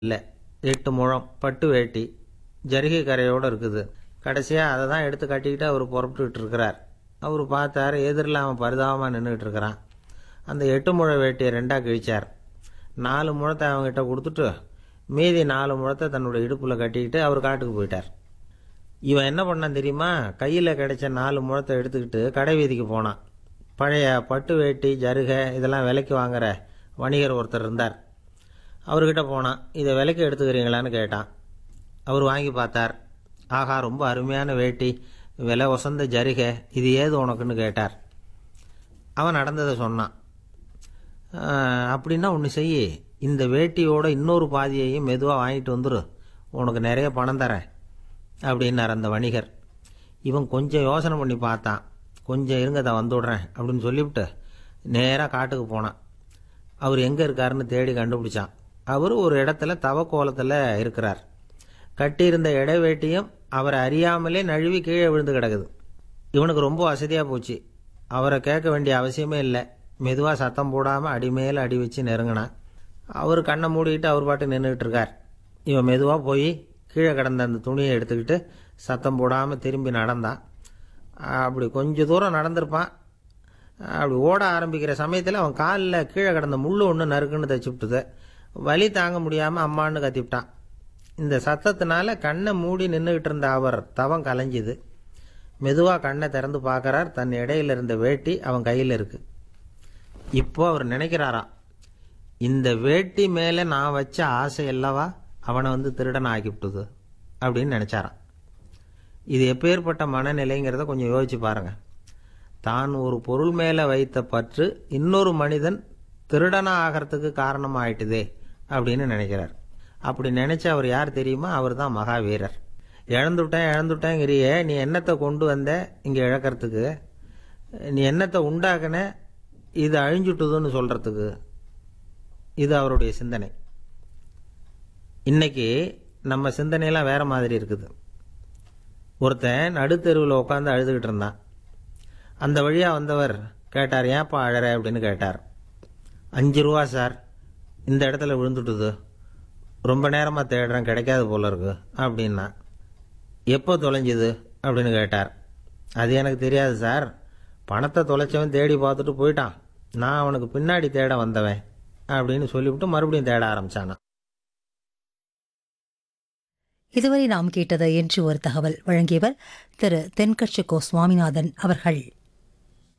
இல்லை எட்டு முழம் பட்டு வேட்டி ஜரிகை கரையோடு இருக்குது கடைசியாக அதை தான் எடுத்து கட்டிக்கிட்டு அவர் புறப்பட்டுக்கிட்டு இருக்கிறார் அவர் பார்த்தாரு எதிரில் அவன் பரிதாபமாக நின்றுக்கிட்டு இருக்கிறான் அந்த எட்டு முழ வேட்டியை ரெண்டாக கிழிச்சார் நாலு முழத்தை அவங்ககிட்ட கொடுத்துட்டு மீதி நாலு முழத்தை தன்னுடைய இடுப்பில் கட்டிக்கிட்டு அவர் காட்டுக்கு போயிட்டார் இவன் என்ன பண்ணான் தெரியுமா கையில் கிடைச்ச நாலு முழத்தை எடுத்துக்கிட்டு கடை வீதிக்கு போனான் பழைய பட்டு வேட்டி ஜருகை இதெல்லாம் விலைக்கு வாங்குற வணிகர் ஒருத்தர் இருந்தார் அவர்கிட்ட போனான் இதை விலைக்கு எடுத்துக்கிறீங்களான்னு கேட்டான் அவர் வாங்கி பார்த்தார் ஆஹா ரொம்ப அருமையான வேட்டி விலை ஒசந்த ஜருகை இது ஏது உனக்குன்னு கேட்டார் அவன் நடந்ததை சொன்னான் "ஆஹ், அப்படின்னா ஒன்று செய் இந்த வேட்டியோட இன்னொரு பாதியையும் மெதுவாக வாங்கிட்டு வந்துரு உனக்கு நிறைய பணம் தரேன் அப்படின்னார் அந்த வணிகர் இவன் கொஞ்சம் யோசனை பண்ணி பார்த்தான் கொஞ்சம் இருங்க தான் வந்துவிடுறேன் அப்படின்னு சொல்லிவிட்டு நேராக காட்டுக்கு போனான் அவர் எங்கே இருக்காருன்னு தேடி கண்டுபிடிச்சான் அவர் ஒரு இடத்துல தவக்கோலத்தில் இருக்கிறார் கட்டியிருந்த இடைவேட்டியும் அவரை அறியாமலே நழுவி கீழே விழுந்து கிடக்குது இவனுக்கு ரொம்ப வசதியாக போச்சு அவரை கேட்க வேண்டிய அவசியமே இல்லை மெதுவாக சத்தம் போடாமல் அடி மேலே அடி வச்சு நெருங்கினான் அவர் கண்ணை மூடிக்கிட்டு அவர் பாட்டு நின்றுக்கிட்டு இருக்கார் இவன் மெதுவாக போய் கீழே கிடந்த அந்த துணியை எடுத்துக்கிட்டு சத்தம் போடாமல் திரும்பி நடந்தான் அப்படி கொஞ்ச தூரம் நடந்திருப்பான் அப்படி ஓட ஆரம்பிக்கிற சமயத்தில் அவன் காலில் கீழே கிடந்த முள்ளு ஒன்று நறுக்குன்னு தச்சு விட்டுது வலி தாங்க முடியாமல் அம்மான்னு கத்திவிட்டான் இந்த சத்தத்தினால கண்ணை மூடி நின்றுக்கிட்டு இருந்த அவர் தவம் கலைஞ்சுது மெதுவாக கண்ணை திறந்து பார்க்கறார் தன் இடையில இருந்த வேட்டி அவன் கையில் இருக்கு இப்போ அவர் நினைக்கிறாராம் இந்த வேட்டி மேலே நான் வச்ச ஆசை அல்லவா அவனை வந்து திருடன் ஆக்கிவிட்டுது அப்படின்னு நினச்சாராம் இது எப்பேற்பட்ட மனநிலைங்கிறத கொஞ்சம் யோசிச்சு பாருங்க தான் ஒரு பொருள் மேலே வைத்த பற்று இன்னொரு மனிதன் திருடனா ஆகிறதுக்கு காரணமாயிட்டுதே அப்படின்னு நினைக்கிறார் அப்படி நினைச்ச அவர் யார் தெரியுமா அவர் தான் மகாவீரர் இழந்துட்டேன் இழந்துட்டேங்கிறியே நீ என்னத்தை கொண்டு வந்த இங்கே இழக்கிறதுக்கு நீ என்னத்தை உண்டாக்குன இது அழிஞ்சுட்டுதுன்னு சொல்கிறதுக்கு இது அவருடைய சிந்தனை இன்னைக்கு நம்ம சிந்தனையெல்லாம் வேற மாதிரி இருக்குது ஒருத்தன் நடுத்தெருவில் உட்காந்து அழுதுகிட்டு இருந்தான் அந்த வழியாக வந்தவர் கேட்டார் ஏன்ப்பா அழற அப்படின்னு கேட்டார் அஞ்சு ரூபா சார் இந்த இடத்துல விழுந்துட்டுது ரொம்ப நேரமாக தேடுறேன் கிடைக்காது போல இருக்கு அப்படின்னா எப்போ தொலைஞ்சுது அப்படின்னு கேட்டார் அது எனக்கு தெரியாது சார் பணத்தை தொலைச்சவன் தேடி பார்த்துட்டு போயிட்டான் நான் அவனுக்கு பின்னாடி தேட வந்தவன் அப்படின்னு சொல்லிவிட்டு மறுபடியும் தேட ஆரம்பிச்சானா இதுவரை நாம் கேட்டது என்று ஒரு தகவல் வழங்கியவர் திரு தென்கட்சி கோ சுவாமிநாதன் அவர்கள்